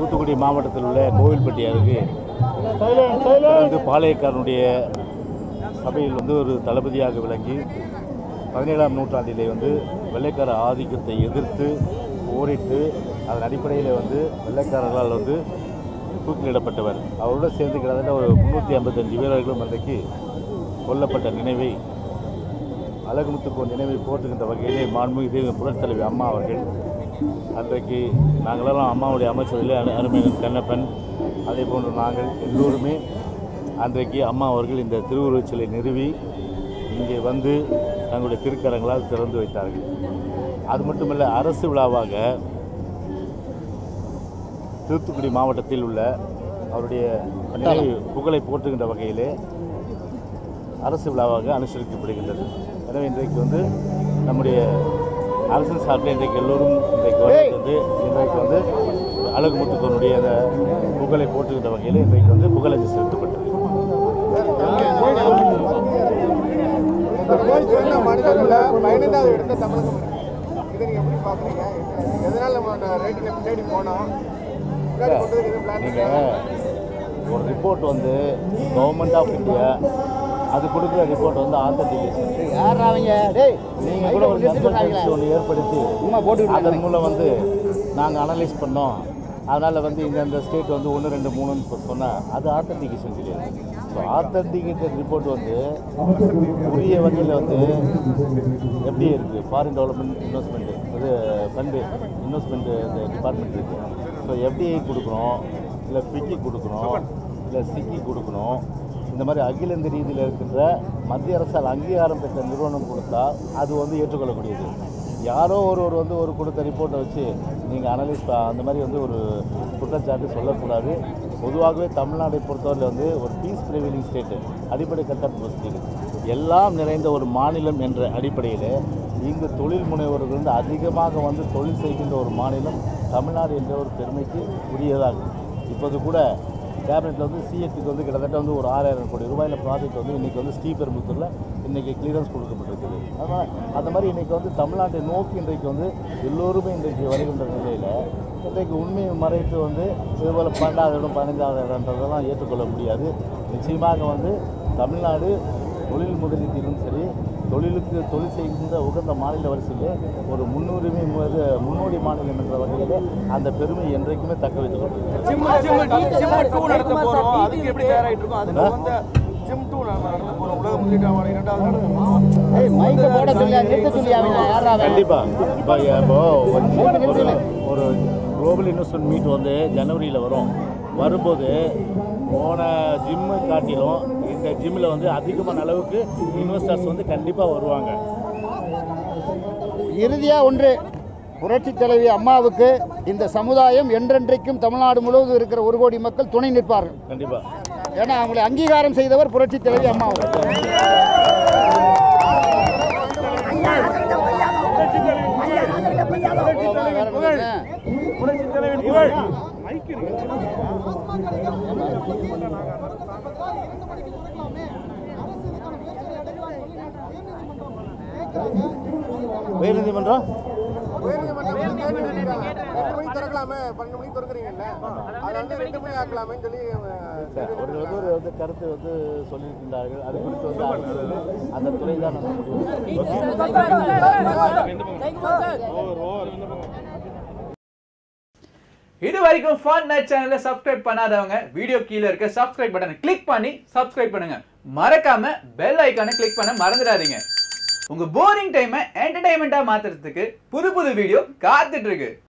தூத்துக்குடி மாவட்டத்தில் உள்ள கோவில்பட்டி அருகே வந்து பாளையக்காரனுடைய சபையில் வந்து ஒரு தளபதியாக விளங்கி பதினேழாம் நூற்றாண்டிலே வந்து வெள்ளைக்கார ஆதிக்கத்தை எதிர்த்து போரிட்டு அதன் அடிப்படையில் வந்து வெள்ளைக்காரர்களால் வந்து தூக்கிலிடப்பட்டவர் அவரோட சேர்ந்து கிட்டத்தட்ட ஒரு முந்நூற்றி ஐம்பத்தஞ்சு வீரர்களும் அன்றைக்கு கொல்லப்பட்ட நினைவை அழகுமுத்துக்கு நினைவை போற்றுகின்ற வகையிலே மாண்புமிகு தெய்வ புரட்சித் தலைவி அம்மா அவர்கள் அன்றைக்கு நாங்களெல்லாம் அம்மாவுடைய அமைச்சரில் அரு அருமையன் கண்ணப்பன் அதே போன்று நாங்கள் எல்லோருமே அன்றைக்கு அம்மா அவர்கள் இந்த திருவுருவச் சிலை நிறுவி இங்கே வந்து தங்களுடைய திருக்கரங்களால் திறந்து வைத்தார்கள் அது மட்டுமல்ல அரசு விழாவாக தூத்துக்குடி மாவட்டத்தில் உள்ள அவருடைய நினைவு புகழை போற்றுகின்ற வகையிலே அரசு விழாவாக அனுசரிக்கப்படுகின்றது எனவே இன்றைக்கு வந்து நம்முடைய அரசின் சார்பில் இன்றைக்கு எல்லோரும் இன்றைக்கு வருகை வந்து இன்றைக்கு வந்து அழகு முத்துக்கனுடைய அந்த புகழை போற்றுகின்ற வகையில் இன்றைக்கு வந்து புகழஞ்சு செலுத்தப்பட்டது இந்த கோயில் மாநிலத்தில் பதினைந்தாவது இடத்த தமிழகம் இருக்கு. இதை நீங்க எப்படி பாக்குறீங்க எதனால நம்ம அந்த ரேட்டிங் தேடி போனோம் முன்னாடி கொண்டு வந்து எதுவும் பிளான் நீங்கள் ஒரு ரிப்போர்ட் வந்து கவர்மெண்ட் ஆஃப் இந்தியா அது கொடுக்குற ரிப்போர்ட் வந்து ஆத்தன்டிகேஷன் யார் அவங்க டேய் நீங்கள் கூட ஒரு கன்சல்டன்சி ஒன்று ஏற்படுத்தி சும்மா போட்டு அதன் மூலம் வந்து நாங்கள் அனலைஸ் பண்ணோம் அதனால் வந்து இந்தந்த ஸ்டேட் வந்து ஒன்று ரெண்டு மூணுன்னு சொன்னால் அது ஆத்தன்டிகேஷன் கிடையாது ஸோ ஆத்தன்டிகேட்டட் ரிப்போர்ட் வந்து உரிய வகையில் வந்து எப்படி இருக்குது ஃபாரின் டெவலப்மெண்ட் இன்வெஸ்ட்மெண்ட்டு இது ஃபண்டு இன்வெஸ்ட்மெண்ட்டு இந்த டிபார்ட்மெண்ட் இருக்குது ஸோ எஃப்டிஐ கொடுக்குறோம் இல்லை ஃபிக்கி கொடுக்குறோம் இல்லை சிக்கி கொடுக்கணும் இந்த மாதிரி அகில இந்திய ரீதியில் இருக்கின்ற மத்திய அரசால் அங்கீகாரம் பெற்ற நிறுவனம் கொடுத்தா அது வந்து ஏற்றுக்கொள்ளக்கூடியது யாரோ ஒருவர் வந்து ஒரு கொடுத்த ரிப்போர்ட்டை வச்சு நீங்கள் அனலைஸ் அந்த மாதிரி வந்து ஒரு குற்றச்சாட்டு சொல்லக்கூடாது பொதுவாகவே தமிழ்நாட்டை பொறுத்தவரையில் வந்து ஒரு பீஸ் ப்ரிவிலிங் ஸ்டேட்டு அடிப்படை கட்டமைப்பு வசதிகள் எல்லாம் நிறைந்த ஒரு மாநிலம் என்ற அடிப்படையில் இங்கு தொழில் முனைவோர்கள் வந்து அதிகமாக வந்து தொழில் செய்கின்ற ஒரு மாநிலம் தமிழ்நாடு என்ற ஒரு பெருமைக்கு உரியதாகும் இப்போது கூட கேபினெட்டில் வந்து சிஎத்துக்கு வந்து கிட்டத்தட்ட வந்து ஒரு ஆறாயிரம் கோடி ரூபாயில் ப்ராஜெக்ட் வந்து இன்றைக்கி வந்து ஸ்ரீபெரும்புத்தூரில் இன்றைக்கி கிளியரன்ஸ் கொடுக்கப்பட்டிருக்குது அதனால் அந்த மாதிரி இன்றைக்கி வந்து தமிழ்நாட்டை நோக்கி இன்றைக்கு வந்து எல்லோருமே இன்றைக்கு வருகின்ற நிலையில் இன்றைக்கு உண்மையை மறைத்து வந்து இதுபோல் பன்னெண்டாவது இடம் பதினைஞ்சாவது இடம்ன்றதெல்லாம் ஏற்றுக்கொள்ள முடியாது நிச்சயமாக வந்து தமிழ்நாடு தொழில் முதலீட்டிலும் சரி தொழிலுக்கு தொழில் செய்கின்ற உகந்த மாநில வரிசையிலே ஒரு முன்னுரிமை மீது முன்னோடி மாநிலம் என்ற வகையில் அந்த பெருமை என்றைக்குமே தக்க வைத்துக் கொண்டிருக்கிறது ஜிம் ஜிம் ஜிம் டூ நடத்த போறோம் அதுக்கு எப்படி தயாராயிட்டு இருக்கோம் அதுக்கு வந்து ஜிம் டூ நடத்த போறோம் உலக முதலீட்டாளர் இரண்டாவது நடத்த ஏய் மைக்க போட சொல்லி நிறுத்த சொல்லி அவன் யாரா அவன் கண்டிப்பாக இப்போ இப்போ ஒரு ஒரு ஒரு குளோபல் இன்வெஸ்ட்மெண்ட் மீட் வந்து ஜனவரியில் வரும் வரும்போது போன ஜிம்மு காட்டிலும் இந்த ஜிம்மில் வந்து அதிகமான அளவுக்கு இன்வெஸ்டர்ஸ் வந்து கண்டிப்பாக வருவாங்க இறுதியா ஒன்று புரட்சி தலைவி அம்மாவுக்கு இந்த சமுதாயம் என்றென்றைக்கும் தமிழ்நாடு முழுவதும் இருக்கிற ஒரு கோடி மக்கள் துணை நிற்பார்கள் கண்டிப்பாக ஏன்னா அவங்களை அங்கீகாரம் செய்தவர் புரட்சி தலைவி அம்மா அவர்கள் உயர்நீதிமன்றம் உயர்நீதிமன்றம் கேட்டு கேட்டாங்க. எட்டு மணிக்கு திறக்கலாமே பன்னெண்டு மணிக்கு திறக்கிறீங்கல்ல அதை வந்து ரெண்டு மணி ஆக்கலாமேன்னு சொல்லி அஹ், ஒரு வந்து ஒரு வந்து கருத்து வந்து சொல்லியிருக்கின்றார்கள் அது குறித்து வந்து அரசு வந்து அந்த துறை தான் நம்ம முடிவு இது வரைக்கும் ஃபன் நைட் சேனலை சப்ஸ்கிரைப் பண்ணாதவங்க வீடியோ கீழே இருக்க சப்ஸ்கிரைப் பட்டனை கிளிக் பண்ணி சப்ஸ்கிரைப் பண்ணுங்க மறக்காம பெல் ஐக்கானை கிளிக் பண்ண மறந்துடாதீங்க உங்க போரிங் டைமை என்டர்டைன்மெண்ட்டா மாத்துறதுக்கு புது புது வீடியோ காத்துட்டு இருக்கு